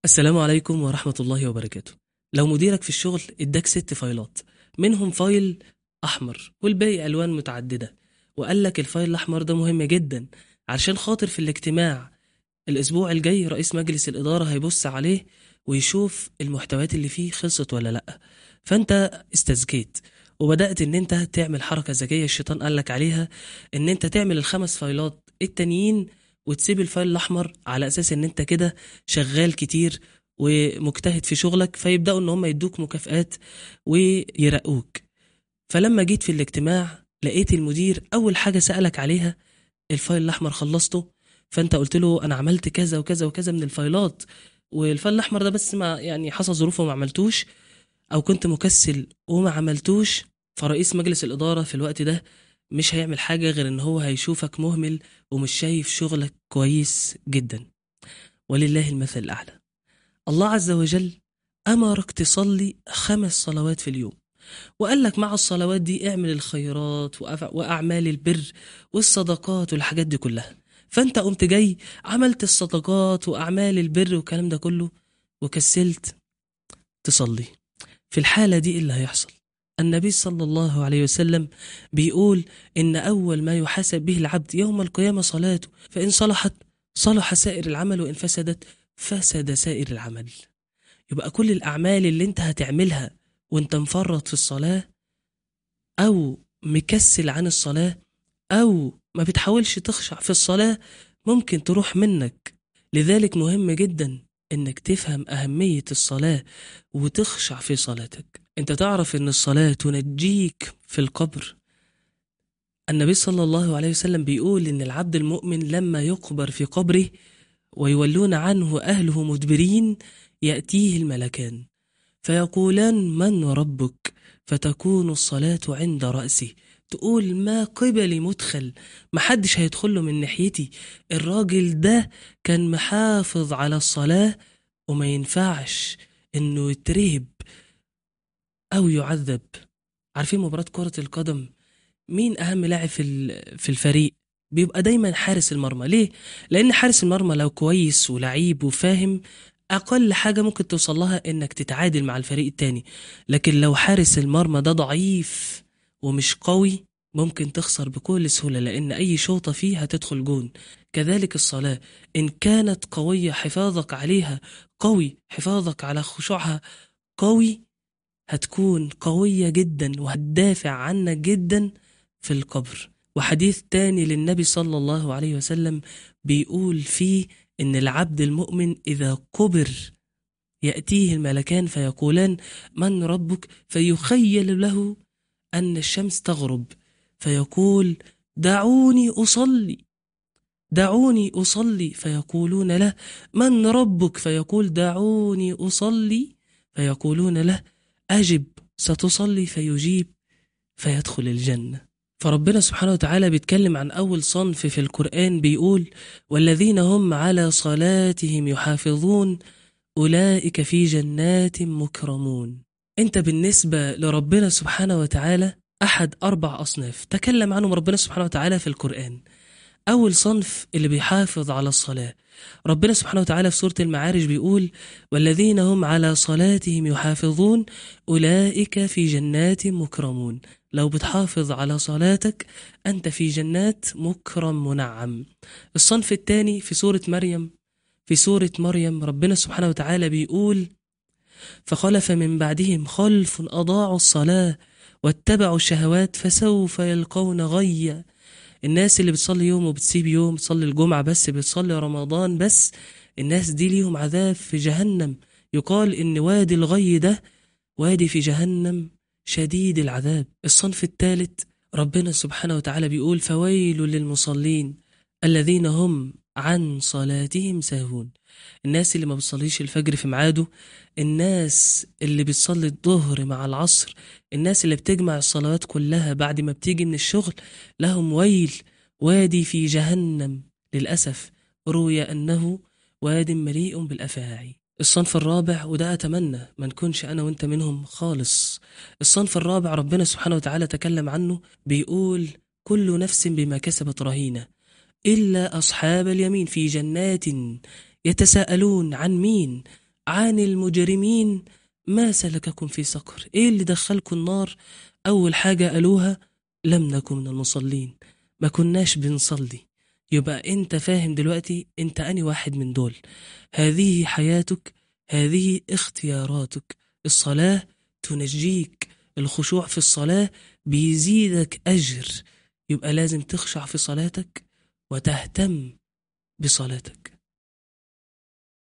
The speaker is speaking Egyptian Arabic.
السلام عليكم ورحمة الله وبركاته لو مديرك في الشغل اداك ست فايلات منهم فايل أحمر والباقي ألوان متعددة وقال لك الفايل الأحمر ده مهم جدا عشان خاطر في الاجتماع الأسبوع الجاي رئيس مجلس الإدارة هيبص عليه ويشوف المحتويات اللي فيه خلصت ولا لأ فأنت استزكيت وبدأت إن أنت تعمل حركة ذكية الشيطان قال لك عليها إن أنت تعمل الخمس فايلات التانيين وتسيب الفايل الأحمر على أساس إن أنت كده شغال كتير ومجتهد في شغلك فيبدأوا إن هم يدوك مكافآت ويرقوك فلما جيت في الاجتماع لقيت المدير أول حاجة سألك عليها الفايل الأحمر خلصته فأنت قلت له أنا عملت كذا وكذا وكذا من الفايلات والفايل الأحمر ده بس ما يعني حصل ظروفه وما عملتوش أو كنت مكسل وما عملتوش فرئيس مجلس الإدارة في الوقت ده مش هيعمل حاجة غير إن هو هيشوفك مهمل ومش شايف شغلك كويس جدا ولله المثل الأعلى الله عز وجل أمرك تصلي خمس صلوات في اليوم وقال لك مع الصلوات دي اعمل الخيرات وأف- وأعمال البر والصدقات والحاجات دي كلها فأنت قمت جاي عملت الصدقات وأعمال البر والكلام ده كله وكسلت تصلي في الحالة دي إيه اللي هيحصل النبي صلى الله عليه وسلم بيقول إن أول ما يحاسب به العبد يوم القيامة صلاته فإن صلحت صلح سائر العمل وإن فسدت فسد سائر العمل يبقى كل الأعمال اللي أنت هتعملها وأنت مفرط في الصلاة أو مكسل عن الصلاة أو ما بتحاولش تخشع في الصلاة ممكن تروح منك لذلك مهم جدا إنك تفهم أهمية الصلاة وتخشع في صلاتك أنت تعرف إن الصلاة تنجيك في القبر النبي صلى الله عليه وسلم بيقول إن العبد المؤمن لما يقبر في قبره ويولون عنه أهله مدبرين يأتيه الملكان فيقولان من ربك فتكون الصلاة عند رأسه تقول ما قبلي مدخل محدش هيدخله من ناحيتي الراجل ده كان محافظ على الصلاة وما ينفعش انه يترهب او يعذب عارفين مباراة كرة القدم مين اهم لاعب في ال- في الفريق بيبقى دايما حارس المرمى ليه لان حارس المرمى لو كويس ولعيب وفاهم اقل حاجه ممكن توصل لها انك تتعادل مع الفريق التاني لكن لو حارس المرمى ده ضعيف ومش قوي ممكن تخسر بكل سهوله لان اي شوطه فيه هتدخل جون كذلك الصلاه ان كانت قويه حفاظك عليها قوي حفاظك على خشوعها قوي هتكون قويه جدا وهتدافع عنك جدا في القبر وحديث تاني للنبي صلى الله عليه وسلم بيقول فيه إن العبد المؤمن إذا قبر يأتيه الملكان فيقولان من ربك فيخيل له أن الشمس تغرب فيقول دعوني أصلي دعوني أصلي فيقولون له من ربك فيقول دعوني أصلي فيقولون له أجب ستصلي فيجيب فيدخل الجنة فربنا سبحانه وتعالى بيتكلم عن أول صنف في القرآن بيقول والذين هم على صلاتهم يحافظون أولئك في جنات مكرمون أنت بالنسبة لربنا سبحانه وتعالى أحد أربع أصناف تكلم عنهم ربنا سبحانه وتعالى في القرآن أول صنف اللي بيحافظ على الصلاة ربنا سبحانه وتعالى في سورة المعارج بيقول والذين هم على صلاتهم يحافظون أولئك في جنات مكرمون لو بتحافظ على صلاتك أنت في جنات مكرم منعم الصنف الثاني في سورة مريم في سورة مريم ربنا سبحانه وتعالى بيقول فخلف من بعدهم خلف أضاعوا الصلاة واتبعوا الشهوات فسوف يلقون غيا الناس اللي بتصلي يوم وبتسيب يوم بتصلي الجمعة بس بتصلي رمضان بس الناس دي ليهم عذاب في جهنم يقال إن وادي الغي ده وادي في جهنم شديد العذاب الصنف الثالث ربنا سبحانه وتعالى بيقول فويل للمصلين الذين هم عن صلاتهم ساهون الناس اللي ما بتصليش الفجر في ميعاده الناس اللي بتصلي الظهر مع العصر الناس اللي بتجمع الصلوات كلها بعد ما بتيجي من الشغل لهم ويل وادي في جهنم للأسف روي أنه واد مليء بالأفاعي الصنف الرابع وده أتمنى ما نكونش أنا وأنت منهم خالص الصنف الرابع ربنا سبحانه وتعالى تكلم عنه بيقول كل نفس بما كسبت رهينة إلا أصحاب اليمين في جنات يتساءلون عن مين عن المجرمين ما سلككم في سقر ايه اللي دخلكم النار اول حاجة قالوها لم نكن من المصلين ما كناش بنصلي يبقى انت فاهم دلوقتي انت اني واحد من دول هذه حياتك هذه اختياراتك الصلاة تنجيك الخشوع في الصلاة بيزيدك أجر يبقى لازم تخشع في صلاتك وتهتم بصلاتك